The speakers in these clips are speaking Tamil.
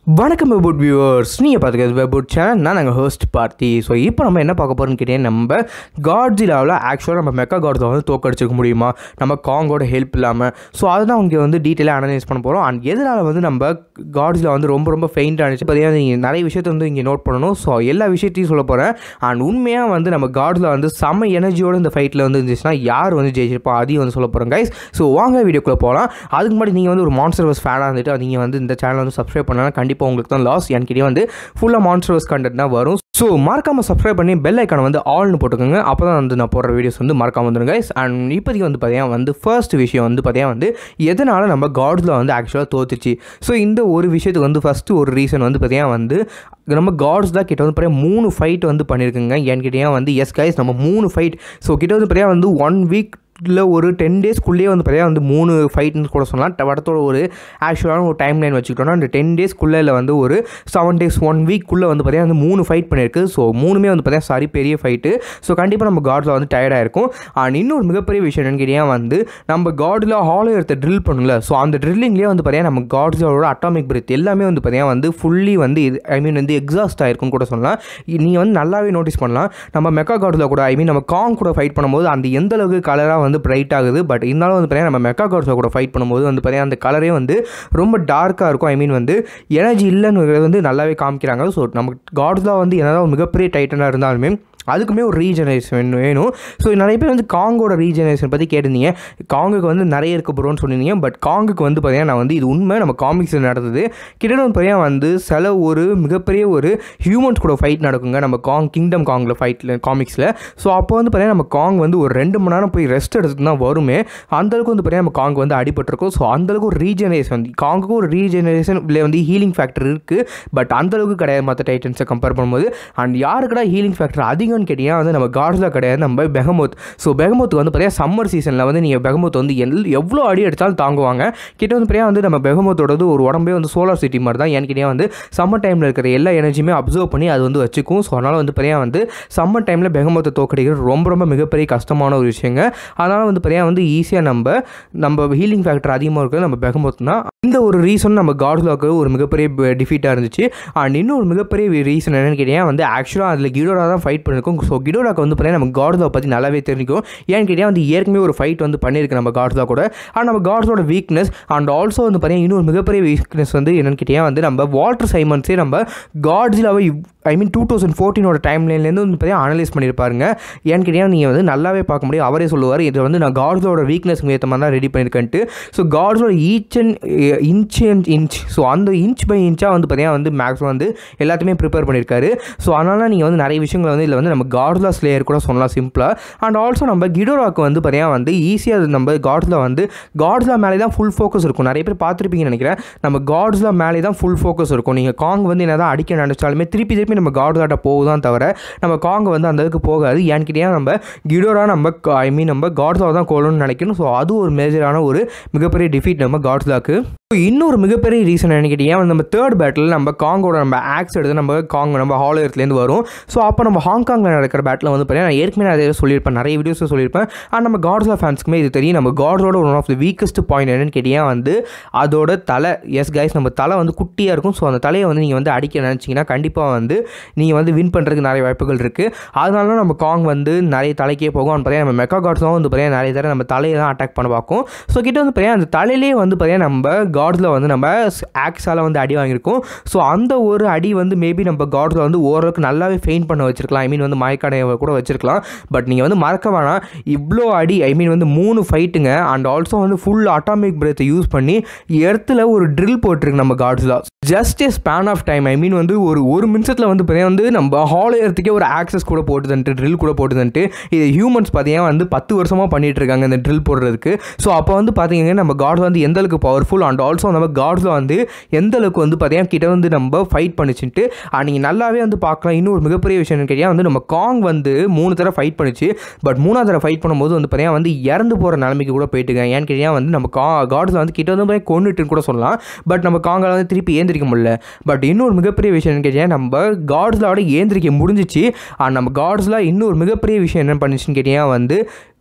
வணக்கம் வெபுட் வியூவர்ஸ் நீங்கள் பார்த்துக்கிறது வெபுட் சேனல் நான் நாங்கள் ஹோஸ்ட் பார்த்தி ஸோ இப்போ நம்ம என்ன பார்க்க போகிறோம்னு கேட்டீங்க நம்ம காட்ஜிலாவில் ஆக்சுவலாக நம்ம மெக்கா காட்ஸை வந்து தோக்கடிச்சிருக்க முடியுமா நம்ம காங்கோட ஹெல்ப் இல்லாமல் ஸோ அதுதான் இங்கே வந்து டீட்டெயிலாக அனலைஸ் பண்ண போகிறோம் அண்ட் எதனால் வந்து நம்ம காட்ஸில் வந்து ரொம்ப ரொம்ப ஃபெயிண்ட் ஆனிச்சு பார்த்தீங்கன்னா நீங்கள் நிறைய விஷயத்தை வந்து இங்கே நோட் பண்ணணும் ஸோ எல்லா விஷயத்தையும் சொல்ல போகிறேன் அண்ட் உண்மையாக வந்து நம்ம காட்ஸில் வந்து செம்ம எனர்ஜியோட இந்த ஃபைட்டில் வந்து இருந்துச்சுன்னா யார் வந்து ஜெயிச்சிருப்பா அதையும் வந்து சொல்ல போகிறேன் கைஸ் ஸோ வாங்க வீடியோக்குள்ளே போகலாம் அதுக்கு முன்னாடி நீங்கள் வந்து ஒரு மான்ஸ்டர் வர்ஸ் ஃபேனாக இருந்துட்டு நீங்கள் வந்து இந்த சேனல் வந்து சப்ஸ்கிரைப் பண்ணலாம் கண்டிப்பாக உங்களுக்கு தான் லாஸ் என்கிட்டயே வந்து ஃபுல்லாக மான்ஸ்டர் வர்ஸ் கண்டென்ட் தான் வரும் ஸோ மறக்காமல் சப்ஸ்கிரைப் பண்ணி பெல் ஐக்கானை வந்து ஆல்னு போட்டுக்கோங்க அப்போ தான் வந்து நான் போடுற வீடியோஸ் வந்து மறக்காம வந்துடும் கைஸ் அண்ட் இப்போதைக்கு வந்து பார்த்தீங்கன்னா வந்து ஃபர்ஸ்ட் விஷயம் வந்து பார்த்தீங்கன்னா வந்து எதனால் நம்ம காட்ஸில் வந்து ஆக்சுவலாக தோத்துச்சு ஸோ இந்த ஒரு விஷயத்துக்கு வந்து ஃபஸ்ட்டு ஒரு ரீசன் வந்து பார்த்தீங்கன்னா வந்து நம்ம காட்ஸ் தான் கிட்ட வந்து பார்த்தீங்கன்னா மூணு ஃபைட் வந்து பண்ணியிருக்குங்க ஏன்னு கேட்டீங்கன்னா வந்து எஸ் கைஸ் நம்ம மூணு ஃபைட் ஸோ கிட்ட வந்து பார்த்தீங்கன்னா வந்து ஒன் வீக் இல்லை ஒரு டென் டேஸ்க்குள்ளேயே வந்து பார்த்தீங்கன்னா வந்து மூணு ஃபைட்னு கூட சொல்லலாம் படத்தோட ஒரு ஆக்சுவலான ஒரு டைம் லைன் வச்சுக்கிட்டோம்னா அந்த டென் டேஸ்க்குள்ளே இல்லை வந்து ஒரு செவன் டேஸ் ஒன் வீக்குள்ளே வந்து பார்த்தீங்கன்னா வந்து மூணு ஃபைட் பண்ணியிருக்கு ஸோ மூணுமே வந்து பார்த்தீங்கன்னா சாரி பெரிய ஃபைட்டு ஸோ கண்டிப்பாக நம்ம காட்ஸில் வந்து டயர்டாக இருக்கும் அண்ட் இன்னொரு மிகப்பெரிய விஷயம் என்னன்னு கேட்டீங்கன்னா வந்து நம்ம காடில் ஹாலோ எடுத்த ட்ரில் பண்ணல ஸோ அந்த ட்ரில்லிங்லேயே வந்து பார்த்தீங்கன்னா நம்ம காட்ஸோட அட்டாமிக் பிரெத் எல்லாமே வந்து பார்த்தீங்கன்னா வந்து ஃபுல்லி வந்து இது ஐ மீன் வந்து எக்ஸாஸ்ட் ஆயிருக்கும் கூட சொல்லலாம் நீங்கள் வந்து நல்லாவே நோட்டீஸ் பண்ணலாம் நம்ம மெக்கா காட்ஸில் கூட ஐ மீன் நம்ம காங் கூட ஃபைட் பண்ணும்போது அந்த எந்த அளவுக்கு கலராக வந்து பிரைட் ஆகுது பட் இருந்தாலும் வந்து பார்த்தீங்கன்னா நம்ம மெக்கா கார்ஸை கூட ஃபைட் பண்ணும்போது வந்து பார்த்தீங்கன்னா அந்த கலரே வந்து ரொம்ப டார்க்காக இருக்கும் ஐ மீன் வந்து எனர்ஜி இல்லைன்னு வந்து நல்லாவே காமிக்கிறாங்க ஸோ நம்ம காட்ஸில் வந்து என்னதான் ஒரு மிகப்பெரிய டைட்டனாக இருந்தாலுமே அதுக்குமே ஒரு ரீஜெனரேஷன் வேணும் ஸோ நிறைய பேர் வந்து காங்கோட ரீஜெனரேஷன் பற்றி கேட்டிருந்தீங்க காங்குக்கு வந்து நிறைய இருக்க ப்ரோன்னு சொன்னீங்க பட் காங்குக்கு வந்து பார்த்தீங்கன்னா நான் வந்து இது உண்மை நம்ம காமிக்ஸில் நடந்தது கிட்டத்தட்ட வந்து பார்த்தீங்கன்னா வந்து சில ஒரு மிகப்பெரிய ஒரு ஹியூமன்ஸ் கூட ஃபைட் நடக்குங்க நம்ம காங் கிங்டம் காங்கில் ஃபைட்டில் காமிக்ஸில் ஸோ அப்போ வந்து பார்த்தீங்கன்னா நம்ம காங் வந்து ஒரு ரெண்டு மணி நேரம் போய் ரெஸ்ட் எடுத்துட்டு தான் வருமே அந்தளவுக்கு வந்து பார்த்தீங்கன்னா நம்ம காங் வந்து அடிபட்டிருக்கும் ஸோ அந்தளவுக்கு ஒரு ரீஜெனரேஷன் வந்து காங்குக்கும் ஒரு ரீஜெனரேஷன் இல்லை வந்து ஹீலிங் ஃபேக்டர் இருக்குது பட் அந்தளவுக்கு கிடையாது மற்ற டைட்டன்ஸை கம்பேர் பண்ணும்போது அண்ட் யாருக்கடா ஹீலிங் ஃபேக்டர் அதிகம்னு கேட்டிங்கன்னா வந்து நம்ம காட்ஸில் கிடையாது நம்ம பெகமோத் ஸோ பெகமோத் வந்து பார்த்தீங்கன்னா சம்மர் சீசனில் வந்து நீங்கள் பெகமோத் வந்து எல் எவ்வளோ அடி எடுத்தாலும் தாங்குவாங்க கிட்ட வந்து பார்த்தீங்கன்னா வந்து நம்ம பெகமோத்தோடது ஒரு உடம்பே வந்து சோலார் சிட்டி மாதிரி தான் ஏன்னு கேட்டிங்கன்னா வந்து சம்மர் டைமில் இருக்கிற எல்லா எனர்ஜியுமே அப்சர்வ் பண்ணி அது வந்து வச்சுக்கும் ஸோ அதனால் வந்து பார்த்தீங்கன்னா வந்து சம்மர் டைமில் பெகமோத்தை தோக்கடிக்கிறது ரொம்ப ரொம்ப மிகப்பெரிய கஷ்டமான ஒரு விஷயங்க அதனால் வந்து பார்த்தீங்கன்னா வந்து ஈஸியாக நம்ம நம்ம ஹீலிங் ஃபேக்டர் அதிகமாக இருக்கிறது நம்ம பெகமோத் தான் இந்த ஒரு ரீசன் நம்ம காட்ஸ்லாக்கு ஒரு மிகப்பெரிய டிஃபீட்டாக இருந்துச்சு அண்ட் இன்னொரு மிகப்பெரிய ரீசன் என்னென்னு கேட்டிங்கன்னா வந்து ஆக்சுவலாக அதில் கிடோரா தான் ஃபைட் பண்ணியிருக்கோம் ஸோ கிடோராக்கு வந்து பார்த்தீங்கன்னா நம்ம காட்ஸ்லா பற்றி நல்லாவே தெரிஞ்சிக்கும் ஏன்னு கேட்டிங்கன்னா வந்து ஏற்கனவே ஒரு ஃபைட் வந்து பண்ணியிருக்கு நம்ம காட்ஸ்லா கூட அண்ட் நம்ம காட்ஸோட வீக்னஸ் அண்ட் ஆல்சோ வந்து பார்த்தீங்கன்னா இன்னொரு மிகப்பெரிய வீக்னஸ் வந்து என்னென்னு கேட்டிங்கன்னா வந்து நம்ம வாட்டர் சைமன்ஸே நம்ம காட்ஸிலாவை ஐ மீன் டூ தௌசண்ட் ஃபோர்டீனோட டைம்லேருந்து வந்து பார்த்தீங்கன்னா அனலைஸ் பண்ணியிருப்பாருங்க ஏன்னு கேட்டிங்கன்னா நீங்கள் வந்து நல்லாவே பார்க்க முடியும் அவரே சொல்லுவார் இது வந்து நான் காட்ஸோட வீக்னஸ்க்கு ஏற்ற மாதிரி தான் ரெடி பண்ணியிருக்கேன்ட்டு ஸோ காட்ஸோட each and inch and inch so அந்த இன்ச் பை இன்ச்சாக வந்து பார்த்தீங்கன்னா வந்து மேக்ஸிமம் வந்து எல்லாத்தையுமே ப்ரிப்பேர் பண்ணியிருக்காரு ஸோ அதனால் நீங்கள் வந்து நிறைய விஷயங்களை வந்து இதில் வந்து நம்ம காட்ஸ்லா ஸ்லேயர் கூட சொல்லலாம் சிம்பிளாக அண்ட் ஆல்சோ நம்ம கிடோராக்கு வந்து பார்த்தீங்கன்னா வந்து ஈஸியாக நம்ம காட்ஸில் வந்து காட்ஸ்லா மேலே தான் ஃபுல் ஃபோக்கஸ் இருக்கும் நிறைய பேர் பார்த்துருப்பீங்கன்னு நினைக்கிறேன் நம்ம காட்ஸ்லா மேலே தான் ஃபுல் ஃபோக்கஸ் இருக்கும் நீங்கள் காங் வந்து என்ன தான் அடிக்க நினச்சாலுமே திருப்பி திருப்பி நம்ம காட்ஸ்லாட்ட போகுதான் தவிர நம்ம காங் வந்து அந்த அளவுக்கு போகாது ஏன்னு கேட்டிங்கன்னா நம்ம கிடோரா நம்ம ஐ மீன் நம்ம காட்ஸ்லா தான் கோலணும்னு நினைக்கணும் ஸோ அது ஒரு மேஜரான ஒரு மிகப்பெரிய டிஃபீட் நம்ம காட்ஸ்லாக்கு இன்னொரு மிகப்பெரிய ரீசன் என்ன கேட்டிங்கன்னா நம்ம தேர்ட் பேட்டில் நம்ம காங்கோட நம்ம ஆக்ஸ் எடுத்து நம்ம காங் நம்ம ஹாலோயர்லேருந்து வரும் ஸோ அப்போ நம்ம ஹாங்காங்கில் நடக்கிற பேட்டில் வந்து பார்த்தீங்கன்னா நான் ஏற்கனவே அதை சொல்லியிருப்பேன் நிறைய வீடியோஸில் சொல்லியிருப்பேன் அண்ட் நம்ம காட்ஸ்லா ஃபேன்ஸ்க்குமே இது தெரியும் நம்ம காட்ஸோட one of the weakest point என்னன்னு கேட்டிங்கன்னா வந்து அதோட தலை எஸ் கைஸ் நம்ம தலை வந்து குட்டியாக இருக்கும் ஸோ அந்த தலையை வந்து நீங்கள் வந்து அடிக்க நினச்சிங்கன்னா கண்டிப்பாக வந்து நீங்கள் வந்து வின் பண்ணுறதுக்கு நிறைய வாய்ப்புகள் இருக்குது அதனால தான் நம்ம காங் வந்து நிறைய தலைக்கே போகும் பார்த்தீங்கன்னா நம்ம மெக்கா காட்ஸ்லாம் வந்து பார்த்தீங்கன்னா நிறைய தடவை நம்ம தலையை தான் அட்டாக் பண்ண பார்க்கும் ஸோ கிட்ட வந்து பார்த்தீங்கன்னா அந்த தலையிலே வந்து பார்த்தீங்கன்னா நம்ம காட்ஸில் வந்து நம்ம ஆக்ஸால் வந்து அடி வாங்கியிருக்கோம் ஸோ அந்த ஒரு அடி வந்து மேபி நம்ம காட்ஸில் வந்து ஓரளவுக்கு நல்லாவே ஃபெயின் பண்ண வச்சிருக்கலாம் ஐ மீன் வந்து மயக்கடையை கூட வச்சிருக்கலாம் பட் நீங்கள் வந்து மறக்க வேணாம் இவ்வளோ அடி ஐ மீன் வந்து மூணு ஃபைட்டுங்க அண்ட் ஆல்சோ வந்து ஃபுல் அட்டாமிக் பிரேத்தை யூஸ் பண்ணி இடத்துல ஒரு ட்ரில் போட்டிருக்கு நம்ம Godzilla just a span of time I mean வந்து ஒரு ஒரு நிமிஷத்தில் வந்து பார்த்தீங்கன்னா வந்து நம்ம ஹால் ஏறத்துக்கே ஒரு ஆக்சஸ் கூட போட்டுதுன்ட்டு ட்ரில் கூட போட்டுதுன்ட்டு இது ஹியூமன்ஸ் பார்த்தீங்கன்னா வந்து பத்து வருஷமாக பண்ணிகிட்டு இருக்காங்க இந்த ட்ரில் போடுறதுக்கு ஸோ அப்போ வந்து பார்த்தீங்கன்னா நம்ம காட்ஸ் வந்து எந்த அளவுக்கு பவர்ஃபுல் அண்ட் ஆல்சோ நம்ம காட்ஸில் வந்து எந்த அளவுக்கு வந்து பார்த்தீங்கன்னா கிட்ட வந்து நம்ம ஃபைட் பண்ணிச்சுட்டு நீங்கள் நல்லாவே வந்து பார்க்கலாம் இன்னும் ஒரு மிகப்பெரிய விஷயம் கேட்டிங்கன்னா வந்து நம்ம காங் வந்து மூணு தடவை ஃபைட் பண்ணிச்சு பட் மூணாவது தடவை ஃபைட் பண்ணும்போது வந்து பார்த்தீங்கன்னா வந்து இறந்து போகிற நிலைமைக்கு கூட போயிட்டுங்க ஏன்னு கேட்டிங்கன்னா வந்து நம்ம கா காட்ஸில் வந்து கிட்ட வந்து கொண்டுட்டுன்னு கூட சொல்லலாம் பட் நம்ம காங்கில் வந்து திருப்பி ஏந்திரிக்க முடியல பட் இன்னொரு மிகப்பெரிய விஷயம் கேட்டிங்கன்னா நம்ம காட்ஸிலோட ஏந்திரிக்க முடிஞ்சிச்சு அண்ட் நம்ம காட்ஸில் இன்னொரு மிகப்பெரிய விஷயம் என்ன பண்ணுச்சுன்னு கேட்டிங்கன்னா வந்து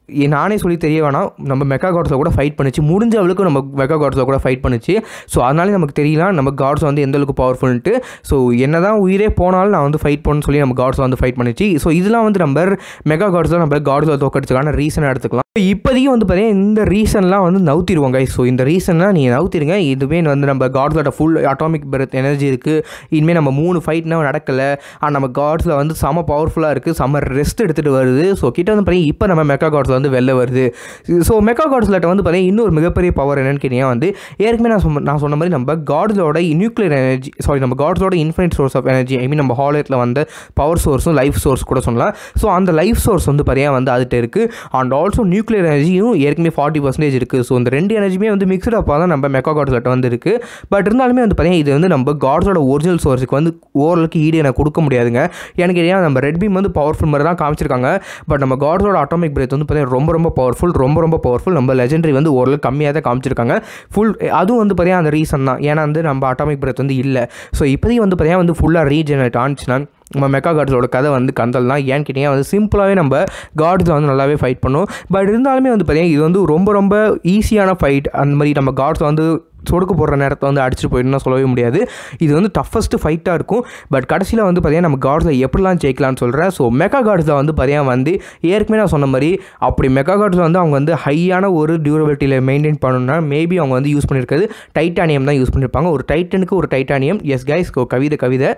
ஏ- நானே சொல்லி தெரிய வேணாம் நம்ம மெக்கா காட்ஸில் கூட ஃபைட் பண்ணுச்சு முடிஞ்ச அளவுக்கு நம்ம மெக்கா காட்ஸில் கூட ஃபைட் பண்ணுச்சு ஸோ அதனாலே நமக்கு தெரியலாம் நம்ம காட்ஸ் வந்து எந்த அளவுக்கு பவர்ஃபுல்ன்ட்டு ஸோ என்ன தான் உயிரே போனாலும் நான் வந்து ஃபைட் பண்ணணும்னு சொல்லி நம்ம காட்ஸ் வந்து ஃபைட் பண்ணிச்சு ஸோ இதெல்லாம் வந்து நம்ம மெகா காட்ஸ் தான் நம்ம காட்ஸில் தோக்கடிச்சதுக்கான ரீசனாக எடுத்துக்கலாம் இப்போதைக்கு வந்து பார்த்தீங்கன்னா இந்த ரீசன்லாம் வந்து நவுத்திடுவாங்க ஸோ இந்த ரீசன்லாம் நீங்கள் நவுத்திடுங்க இதுவே வந்து நம்ம காட்ஸோட ஃபுல் அட்டாமிக் பெர்த் எனர்ஜி இருக்குது இனிமேல் நம்ம மூணு ஃபைட்னா நடக்கலை ஆனால் நம்ம காட்ஸில் வந்து செம பவர்ஃபுல்லாக இருக்குது செம ரெஸ்ட் எடுத்துகிட்டு வருது ஸோ கிட்ட வந்து பார்த்தீங்கன்னா இப்போ நம்ம மெக்கா காட்ஸில் வந்து வெளில வருது ஸோ மெக்கா காட்ஸில் வந்து பார்த்தீங்கன்னா இன்னொரு மிகப்பெரிய பவர் என்னன்னு கேட்டீங்கன்னா வந்து ஏற்கனவே நான் சொன்ன நான் சொன்ன மாதிரி நம்ம காட்ஸோட நியூக்ளியர் எனர்ஜி சாரி நம்ம காட்ஸோட infinite source of energy I mean நம்ம ஹாலத்தில் வந்த பவர் சோர்ஸும் லைஃப் சோர்ஸ் கூட சொல்லலாம் ஸோ அந்த லைஃப் சோர்ஸ் வந்து பார்த்தீங்கன்னா வந்து அதுகிட்ட இருக்குது அண்ட் ஆல்சோ நியூக்ளியர் எனர்ஜியும் ஏற்கனவே ஃபார்ட்டி பர்சன்டேஜ் இருக்குது ஸோ இந்த ரெண்டு எனர்ஜியுமே வந்து மிக்சட் அப்பாக தான் நம்ம மெக்கா காட்ஸ்கிட்ட வந்து இருக்குது பட் இருந்தாலுமே வந்து பார்த்தீங்கன்னா இது வந்து நம்ம காட்ஸோட ஒரிஜினல் சோர்ஸுக்கு வந்து ஓரளவுக்கு ஈடு எனக்கு கொடுக்க முடியாதுங்க எனக்கு ஏன்னா நம்ம ரெட் பீம் வந்து பவர்ஃபுல் மாதிரி தான் காமிச்சிருக்காங்க பட் நம்ம காட்ஸோட அட்டாமிக் பிரேத் வந்து பார்த்தீங்கன்னா ரொம்ப ரொம்ப பவர்ஃபுல் ரொம்ப ரொம்ப பவர்ஃபுல் நம்ம லெஜெண்டரி வந்து ஓரளவுக்கு கம்மியாக தான் காமிச்சிருக்காங்க ஃபுல் அதுவும் வந்து பார்த்தீங்கன்னா அந்த ரீசன் தான் ஏன்னா வந்து நம்ம அட்டாமிக் பிரேத் வந்து இல்லை ஸோ இப்போதைக்கு வந்து பார்த்தீங்கன்னா வந்து ஃபுல்லாக ரீஜெனரேட் ஆனிச்சுன்னா நம்ம மெக்கா கார்ட்ஸோட கதை வந்து கந்தல் தான் ஏன்னு கேட்டிங்கன்னா வந்து சிம்பிளாகவே நம்ம கார்ட்ஸில் வந்து நல்லாவே ஃபைட் பண்ணும் பட் இருந்தாலுமே வந்து பார்த்தீங்கன்னா இது வந்து ரொம்ப ரொம்ப ஈஸியான ஃபைட் அந்த மாதிரி நம்ம கார்ட்ஸில் வந்து சொடுக்கு போடுற நேரத்தை வந்து அடிச்சுட்டு போயிட்டுனா சொல்லவே முடியாது இது வந்து டஃபஸ்ட்டு ஃபைட்டாக இருக்கும் பட் கடைசியில் வந்து பார்த்தீங்கன்னா நம்ம கார்ட்ஸில் எப்படிலாம் ஜெயிக்கலாம்னு சொல்கிறேன் ஸோ மெக்கா கார்ட்ஸில் வந்து பார்த்தீங்கன்னா வந்து ஏற்கனவே நான் சொன்ன மாதிரி அப்படி மெக்கா கார்ட்ஸில் வந்து அவங்க வந்து ஹையான ஒரு டியூரபிலிட்டியில் மெயின்டைன் பண்ணணும்னா மேபி அவங்க வந்து யூஸ் பண்ணியிருக்கிறது டைட்டானியம் தான் யூஸ் பண்ணியிருப்பாங்க ஒரு டைட்டனுக்கு ஒரு டைட்டானியம் எஸ் கைஸ் கவிதை கவிதை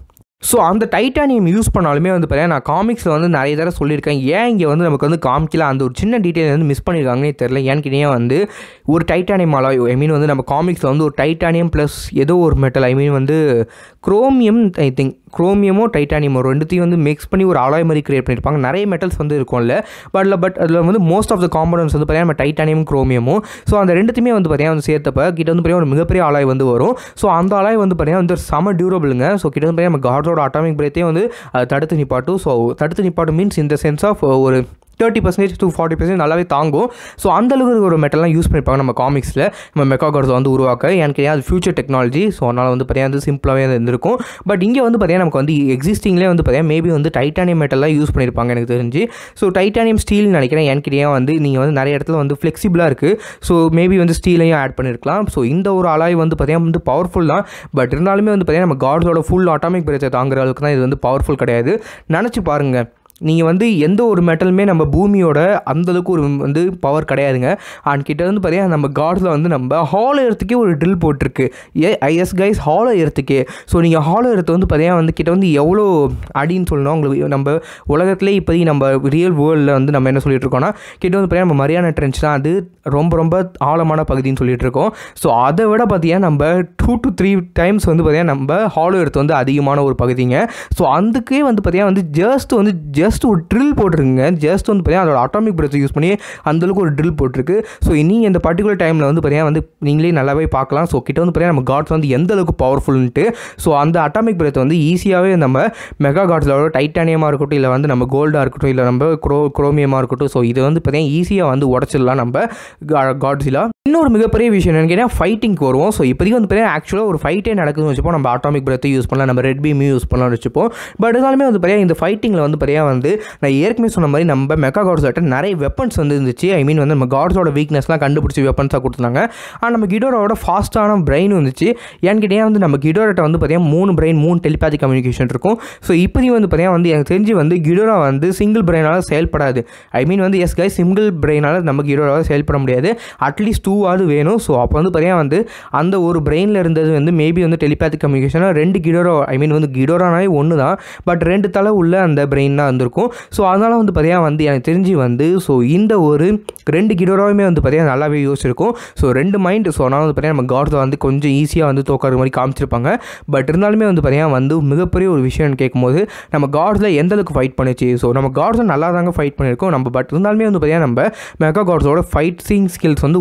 ஸோ அந்த டைட்டானியம் யூஸ் பண்ணாலுமே வந்து பார்த்தீங்கன்னா நான் காமிக்ஸில் வந்து நிறைய தடவை சொல்லியிருக்கேன் ஏன் இங்கே வந்து நமக்கு வந்து காமிக்கல அந்த ஒரு சின்ன டீட்டெயில் வந்து மிஸ் பண்ணியிருக்காங்கன்னே தெரில ஏன்னு கேட்டீங்கன்னா வந்து ஒரு டைட்டானியம் அலாய் ஐ மீன் வந்து நம்ம காமிக்ஸில் வந்து ஒரு டைட்டானியம் ப்ளஸ் ஏதோ ஒரு மெட்டல் ஐ மீன் வந்து குரோமியம் ஐ திங்க் குரோமியமோ டைட்டானியமோ ரெண்டுத்தையும் வந்து மிக்ஸ் பண்ணி ஒரு அலாய் மாதிரி கிரியேட் பண்ணியிருப்பாங்க நிறைய மெட்டல்ஸ் வந்து இருக்கும்ல பட் பட் அதில் வந்து மோஸ்ட் ஆஃப் த காம்பனன்ஸ் வந்து பார்த்தீங்கன்னா நம்ம டைட்டானியம் குரோமியமும் ஸோ அந்த ரெண்டுத்தையுமே வந்து பார்த்தீங்கன்னா வந்து சேர்த்தப்ப கிட்ட வந்து பார்த்தீங்கன்னா ஒரு மிகப்பெரிய அலாய் வந்து வரும் ஸோ அந்த அலாய் வந்து பார்த்தீங்கன்னா வந்து செம டியூரபிளுங்க ஸோ கிட்ட வந்து பார்த்தீங்கன்னா நம்ம கார்டோட அட்டாமிக் பிரேத்தையும் வந்து அது தடுத்து நிப்பாட்டும் ஸோ தடுத்து நிப்பாட்டும் மீன்ஸ் இந்த சென்ஸ் ஆஃப் ஒரு thirty percentage to forty percent நல்லாவே தாங்கும் ஸோ அந்த அளவுக்கு ஒரு மெட்டல்லாம் யூஸ் பண்ணியிருப்பாங்க நம்ம காமிக்ஸில் நம்ம மெக்காகார்ஸை வந்து உருவாக்க எனக்கு தெரியாது அது ஃபியூச்சர் டெக்னாலஜி ஸோ அதனால் வந்து பார்த்தீங்கன்னா அது சிம்பிளாகவே இருந்திருக்கும் பட் இங்கே வந்து பார்த்தீங்கன்னா நமக்கு வந்து எக்ஸிஸ்டிங்லேயே வந்து பார்த்தீங்கன்னா மேபி வந்து டைட்டானியம் மெட்டல்லாம் யூஸ் பண்ணியிருப்பாங்க எனக்கு தெரிஞ்சு ஸோ டைட்டானியம் ஸ்டீல் நினைக்கிறேன் எனக்கு தெரியாது வந்து நீங்கள் வந்து நிறைய இடத்துல வந்து ஃப்ளெக்சிபிளாக இருக்குது ஸோ மேபி வந்து ஸ்டீலையும் ஆட் பண்ணியிருக்கலாம் ஸோ இந்த ஒரு அலாய் வந்து பார்த்தீங்கன்னா வந்து பவர்ஃபுல் தான் பட் இருந்தாலுமே வந்து பார்த்தீங்கன்னா நம்ம கார்ட்ஸோட ஃபுல் ஆட்டாமிக் பிரேத்தை தாங்குற அளவுக்கு தான் இது வந்து பவர்ஃபுல் கிடையாது நினச்சி பாருங்கள் நீங்கள் வந்து எந்த ஒரு மெட்டலுமே நம்ம பூமியோட அந்தளவுக்கு ஒரு வந்து பவர் கிடையாதுங்க அண்ட் கிட்ட வந்து பார்த்தீங்கன்னா நம்ம காட்ஸில் வந்து நம்ம ஹாலோ எர்த்துக்கே ஒரு ட்ரில் போட்டிருக்கு ஏ ஐஎஸ் கைஸ் ஹாலோ எர்த்துக்கே ஸோ நீங்கள் ஹாலோ எர்த்து வந்து பார்த்தீங்கன்னா வந்து கிட்ட வந்து எவ்வளோ அடின்னு சொல்லணும் உங்களுக்கு நம்ம உலகத்திலே இப்போதைக்கு நம்ம ரியல் வேர்ல்டில் வந்து நம்ம என்ன சொல்லிட்டு இருக்கோம்னா கிட்ட வந்து பார்த்தீங்கன்னா நம்ம மரியாதை ட்ரென்ச் தான் அது ரொம்ப ரொம்ப ஆழமான பகுதின்னு சொல்லிட்டு இருக்கோம் ஸோ அதை விட பார்த்தீங்கன்னா நம்ம டூ டு த்ரீ டைம்ஸ் வந்து பார்த்தீங்கன்னா நம்ம ஹாலோ எர்த் வந்து அதிகமான ஒரு பகுதிங்க ஸோ அதுக்கே வந்து பார்த்தீங்கன்னா வந்து ஜஸ்ட் வந்து ஜஸ்ட் ஒரு ட்ரில் போட்டிருக்குங்க ஜஸ்ட் வந்து பார்த்தீங்கன்னா அதோட அட்டாமிக் பிரத்தை யூஸ் பண்ணி அந்தளவுக்கு ஒரு ட்ரில் போட்டிருக்கு ஸோ இனி இந்த பர்டிகுலர் டைமில் வந்து பார்த்தீங்கன்னா வந்து நீங்களே நல்லாவே பார்க்கலாம் ஸோ கிட்ட வந்து பார்த்தீங்கன்னா நம்ம காட்ஸ் வந்து எந்த அளவுக்கு பவர்ஃபுல்ன்ட்டு ஸோ அந்த அட்டாமிக் பிரத்தை வந்து ஈஸியாகவே நம்ம மெகா காட்ஸோட டைட்டானியமாக இருக்கட்டும் இல்லை வந்து நம்ம கோல்டாக இருக்கட்டும் இல்லை நம்ம குரோ குரோமியமாக இருக்கட்டும் ஸோ இது வந்து பார்த்தீங்கன்னா ஈஸியாக வந்து உடச்சிடலாம் நம்ம காட்ஸிலா இன்னொரு மிகப்பெரிய விஷயம் என்னன்னு கேட்டால் ஃபைட்டிங்க்கு வருவோம் ஸோ இப்போதைக்கு வந்து பார்த்தீங்கன்னா ஆக்சுவலாக ஒரு ஃபைட்டே நடக்குதுன்னு வச்சுப்போம் நம்ம அட்டாமிக் பிரத்தை யூஸ் பண்ணலாம் நம்ம ரெட் பீம் யூஸ் பண்ணலாம்னு வச்சுப்போம் பட் இருந்தாலுமே வந்து பார்த்தீங்கன்னா இந்த ஃபைட்டிங்கில் வந்து பார்த்தீங்கன்னா வந்து நான் ஏற்கனவே சொன்ன மாதிரி நம்ம மெக்கா காட்ஸோட நிறைய வெப்பன்ஸ் வந்து இருந்துச்சு ஐ மீன் வந்து நம்ம காட்ஸோட வீக்னஸ்லாம் கண்டுபிடிச்சி வெப்பன்ஸாக கொடுத்துருந்தாங்க ஆனால் நம்ம கிடோரோட ஃபாஸ்ட்டான பிரெயின் வந்துச்சு ஏன்னு கேட்டீங்கன்னா வந்து நம்ம கிடோரோட்ட வந்து பார்த்தீங்கன்னா மூணு பிரெயின் மூணு டெலிபாதி கம்யூனிகேஷன் இருக்கும் ஸோ இப்போதையும் வந்து பார்த்தீங்கன்னா வந்து எனக்கு தெரிஞ்சு வந்து கிடோரா வந்து சிங்கிள் பிரெயினால் செயல்படாது ஐ மீன் வந்து எஸ் கை சிங்கிள் பிரெயினால் நம்ம கிடோராவால் செயல்பட முடியாது அட்லீஸ்ட் டூவாவது வேணும் ஸோ அப்போ வந்து பார்த்தீங்கன்னா வந்து அந்த ஒரு பிரெயினில் இருந்தது வந்து மேபி வந்து டெலிபாத்திக் கம்யூனிகேஷனாக ரெண்டு கிடோரா ஐ மீன் வந்து கிடோரானாலே ஒன்று தான் பட் ரெண்டு தலை உள்ள அந்த பிரெயின் தான் வந்திருக்கும் ஸோ அதனால் வந்து பார்த்தீங்கன்னா வந்து எனக்கு தெரிஞ்சு வந்து ஸோ இந்த ஒரு ரெண்டு கிடோராவுமே வந்து பார்த்தீங்கன்னா நல்லாவே யோசிச்சிருக்கும் ஸோ ரெண்டு மைண்ட் ஸோ அதனால் வந்து பார்த்தீங்கன்னா நம்ம காட்ஸை வந்து கொஞ்சம் ஈஸியாக வந்து தோக்கிற மாதிரி காமிச்சிருப்பாங்க பட் இருந்தாலுமே வந்து பார்த்தீங்கன்னா வந்து மிகப்பெரிய ஒரு விஷயம்னு கேட்கும்போது நம்ம காட்ஸில் எந்த அளவுக்கு ஃபைட் பண்ணிச்சு ஸோ நம்ம காட்ஸை நல்லா தாங்க ஃபைட் பண்ணியிருக்கோம் நம்ம பட் இருந்தாலுமே வந்து பார்த்தீங்கன்னா நம்ம மெகா காட்ஸோட ஃபைட்டிங் ஸ்கில்ஸ் வந்து ஓரளவுக்கு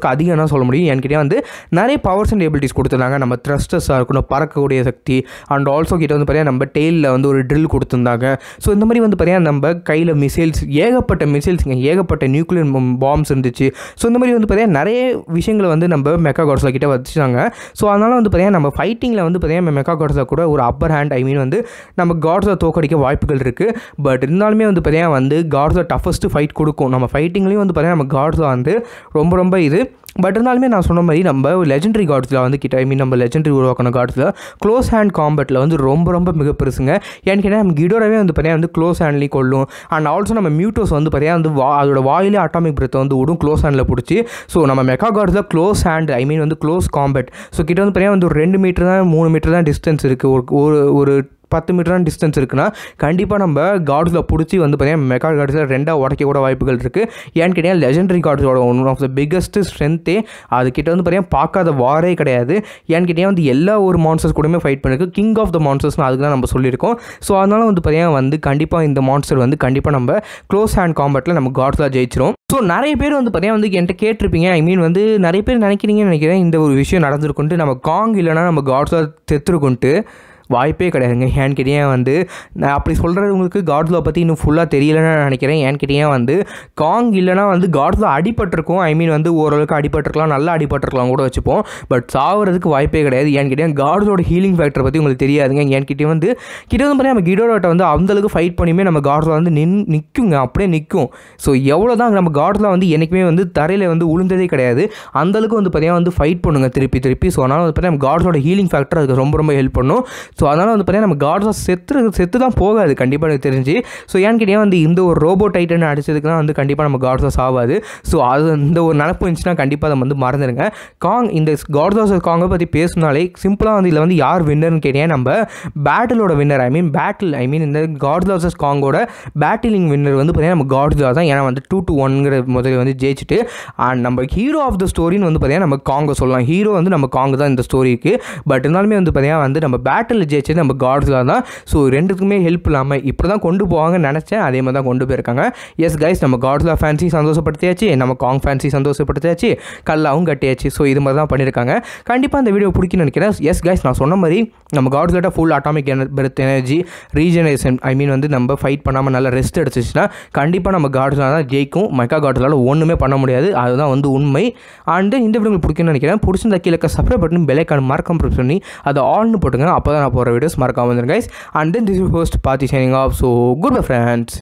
ஓரளவுக்கு அதிகம் தான் சொல்ல முடியும் என்கிட்ட வந்து நிறைய பவர்ஸ் அண்ட் எபிலிட்டிஸ் கொடுத்துருந்தாங்க நம்ம த்ரஸ்டர்ஸாக இருக்கணும் பறக்கக்கூடிய சக்தி அண்ட் ஆல்சோ கிட்ட வந்து பார்த்தீங்கன்னா நம்ம டெயிலில் வந்து ஒரு ட்ரில் கொடுத்துருந்தாங்க ஸோ இந்த மாதிரி வந்து பார்த்தீங்கன்னா நம்ம கையில் மிசைல்ஸ் ஏகப்பட்ட மிசைல்ஸுங்க ஏகப்பட்ட நியூக்ளியர் பாம்ஸ் இருந்துச்சு ஸோ இந்த மாதிரி வந்து பார்த்தீங்கன்னா நிறைய விஷயங்களை வந்து நம்ம மெக்கா காட்ஸில் கிட்ட வச்சுட்டாங்க ஸோ அதனால் வந்து பார்த்தீங்கன்னா நம்ம ஃபைட்டிங்கில் வந்து பார்த்தீங்கன்னா மெக்கா காட்ஸில் கூட ஒரு அப்பர் ஹேண்ட் ஐ மீன் வந்து நம்ம காட்ஸை தோக்கடிக்க வாய்ப்புகள் இருக்குது பட் இருந்தாலுமே வந்து பார்த்தீங்கன்னா வந்து காட்ஸில் டஃபஸ்ட்டு ஃபைட் கொடுக்கும் நம்ம ஃபைட்டிங்லேயும் வந்து பார்த்தீங்கன்னா நம்ம காட்ஸில் வந்து ரொம்ப ரொம்ப இது பட் இருந்தாலுமே நான் சொன்ன மாதிரி நம்ம லெஜெண்டரி கார்ட்ஸில் வந்து கிட்ட ஐ மீன் நம்ம லெஜெண்டரி உருவாக்கின கார்ட்ஸில் க்ளோஸ் ஹேண்ட் காம்பெட்டில் வந்து ரொம்ப ரொம்ப மிக பெருசுங்க ஏன்னு கேட்டால் நம்ம கிடோரவே வந்து பார்த்தீங்கன்னா வந்து க்ளோஸ் ஹேண்ட்லேயும் கொள்ளும் அண்ட் ஆல்சோ நம்ம மியூட்டோஸ் வந்து பார்த்தீங்கன்னா வந்து வா அதோட வாயிலே அட்டாமிக் பிரத்தை வந்து விடும் க்ளோஸ் ஹேண்டில் பிடிச்சி ஸோ நம்ம Mechagodzilla close hand I mean வந்து க்ளோஸ் காம்பெட் ஸோ கிட்ட வந்து பார்த்தீங்கன்னா வந்து ஒரு ரெண்டு மீட்டர் தான் மூணு மீட்டர் தான் டிஸ்டன்ஸ் இருக்குது ஒரு ஒரு ஒரு பத்து மீட்டர் தான் டிஸ்டன்ஸ் இருக்குன்னா கண்டிப்பாக நம்ம கார்ட்ஸில் பிடிச்சி வந்து பார்த்தீங்கன்னா மெக்கா கார்ட்ஸில் ரெண்டாக உடைக்க கூட வாய்ப்புகள் இருக்குது ஏன்னு கேட்டால் லெஜெண்டரி கார்ட்ஸோட ஒன் ஆஃப் த பிக்கஸ்ட் ஸ்ட்ரென்த்தே அதுக்கிட்ட வந்து பார்த்தீங்கன்னா பார்க்காத வாரே கிடையாது ஏன்னு கேட்டால் வந்து எல்லா ஒரு மான்ஸ்டர்ஸ் கூடயுமே ஃபைட் பண்ணிருக்கு கிங் ஆஃப் த மான்ஸ்டர்ஸ்னு அதுக்கு தான் நம்ம சொல்லியிருக்கோம் ஸோ அதனால் வந்து பார்த்தீங்கன்னா வந்து கண்டிப்பாக இந்த மான்ஸ்டர் வந்து கண்டிப்பாக நம்ம க்ளோஸ் ஹேண்ட் காம்பேட்டில் நம்ம கார்ட்ஸில் ஜெயிச்சிரும் ஸோ நிறைய பேர் வந்து பார்த்தீங்கன்னா வந்து என்கிட்ட கேட்டிருப்பீங்க ஐ மீன் வந்து நிறைய பேர் நினைக்கிறீங்கன்னு நினைக்கிறேன் இந்த ஒரு விஷயம் நடந்திருக்குன்ட்டு நம்ம காங் இல்லைனா நம்ம காட்ஸில் தெத்துருக்குன்ட்டு வாய்ப்பே கிடையாதுங்க ஏன்னு கேட்டீங்க வந்து நான் அப்படி சொல்கிறவங்களுக்கு காட்ஸில் பற்றி இன்னும் ஃபுல்லாக தெரியலன்னு நான் நினைக்கிறேன் ஏன்னு கேட்டீங்க வந்து காங் இல்லைனா வந்து காட்ஸில் அடிபட்டிருக்கும் ஐ மீன் வந்து ஓரளவுக்கு அடிபட்டிருக்கலாம் நல்லா அடிபட்டிருக்கலாம் கூட வச்சுப்போம் பட் சாவறதுக்கு வாய்ப்பே கிடையாது ஏன்னு கேட்டீங்க காட்ஸோட ஹீலிங் ஃபேக்டர் பற்றி உங்களுக்கு தெரியாதுங்க ஏன்னு கேட்டே வந்து கிட்ட வந்து பார்த்தீங்கன்னா நம்ம கிடோட வந்து அந்தளவுக்கு ஃபைட் பண்ணியுமே நம்ம காட்ஸில் வந்து நின் நிற்குங்க அப்படியே நிற்கும் ஸோ எவ்வளோ தான் நம்ம காட்ஸில் வந்து என்றைக்குமே வந்து தரையில் வந்து உளுந்ததே கிடையாது அந்தளவுக்கு வந்து பார்த்தீங்கன்னா வந்து ஃபைட் பண்ணுங்க திருப்பி திருப்பி ஸோ அதனால் வந்து பார்த்தீங்கன்னா நம்ம காட்ஸோட ஹீலிங் ஃபேக்டர் அதுக்கு ரொம்ப ரொம்ப ஹெல்ப் பண்ணும் ஸோ அதனால் வந்து பார்த்தீங்கன்னா நம்ம காட்ஸாக செத்து செத்து தான் போகாது கண்டிப்பாக எனக்கு தெரிஞ்சு ஸோ ஏன்னு கேட்டீங்கன்னா வந்து இந்த ஒரு ரோபோ டைட்டன் அடிச்சதுக்கு தான் வந்து கண்டிப்பாக நம்ம காட்ஸாஸ் ஆகாது ஸோ அது இந்த ஒரு நினப்பு இருந்துச்சுன்னா கண்டிப்பாக அதை வந்து மறந்துடுங்க காங் இந்த காட்ஸாஸ் காங்கை பற்றி பேசினாலே சிம்பிளாக வந்து இதில் வந்து யார் வின்னர்னு கேட்டீங்கன்னா நம்ம பேட்டிலோட வின்னர் ஐ மீன் பேட்டில் ஐ மீன் இந்த காட்ஸாஸ் காங்கோட பேட்டிலிங் வின்னர் வந்து பார்த்தீங்கன்னா நம்ம காட்ஸா தான் ஏன்னா வந்து டூ டு ஒன்ங்கிற முதல்ல வந்து ஜெயிச்சுட்டு அண்ட் நம்ம ஹீரோ ஆஃப் த ஸ்டோரின்னு வந்து பார்த்தீங்கன்னா நம்ம காங்கை சொல்லலாம் ஹீரோ வந்து நம்ம காங் தான் இந்த ஸ்டோரிக்கு பட் இருந்தாலுமே வந்து பார்த்தீங்கன்னா வந்து நம்ம பேட்டில் ஜெயிச்சது நம்ம காட்ஸில் தான் ஸோ ரெண்டுத்துக்குமே ஹெல்ப் இல்லாமல் இப்படி தான் கொண்டு போவாங்கன்னு நினச்சேன் அதே மாதிரி தான் கொண்டு போயிருக்காங்க எஸ் கைஸ் நம்ம காட்ஸில் ஃபேன்சி சந்தோஷப்படுத்தியாச்சு நம்ம காங் ஃபேன்சி சந்தோஷப்படுத்தியாச்சு கல்லாவும் கட்டியாச்சு ஸோ இது மாதிரி தான் பண்ணியிருக்காங்க கண்டிப்பாக அந்த வீடியோ பிடிக்குன்னு நினைக்கிறேன் எஸ் கைஸ் நான் சொன்ன மாதிரி நம்ம காட்ஸ்லட்ட full atomic breath energy regeneration I mean வந்து நம்ம ஃபைட் பண்ணாமல் நல்லா ரெஸ்ட் எடுத்துச்சுன்னா கண்டிப்பாக நம்ம காட்ஸில் தான் ஜெயிக்கும் மெக்கா காட்ஸால் ஒன்றுமே பண்ண முடியாது அதுதான் வந்து உண்மை அண்ட் இந்த வீடியோ உங்களுக்கு பிடிக்கும்னு நினைக்கிறேன் பிடிச்சிருந்த கீழே சப்ஸ்கிரைப் பட்டன் பெலைக்கான மறக்காம ப்ரெஸ் பண்ணி அதை ஆல்னு போட்டுங்க அப்போ தான் நான் போகிற வீடியோஸ் மறக்காம வந்துருங்க guys and then this host Parthi signing off so good bye friends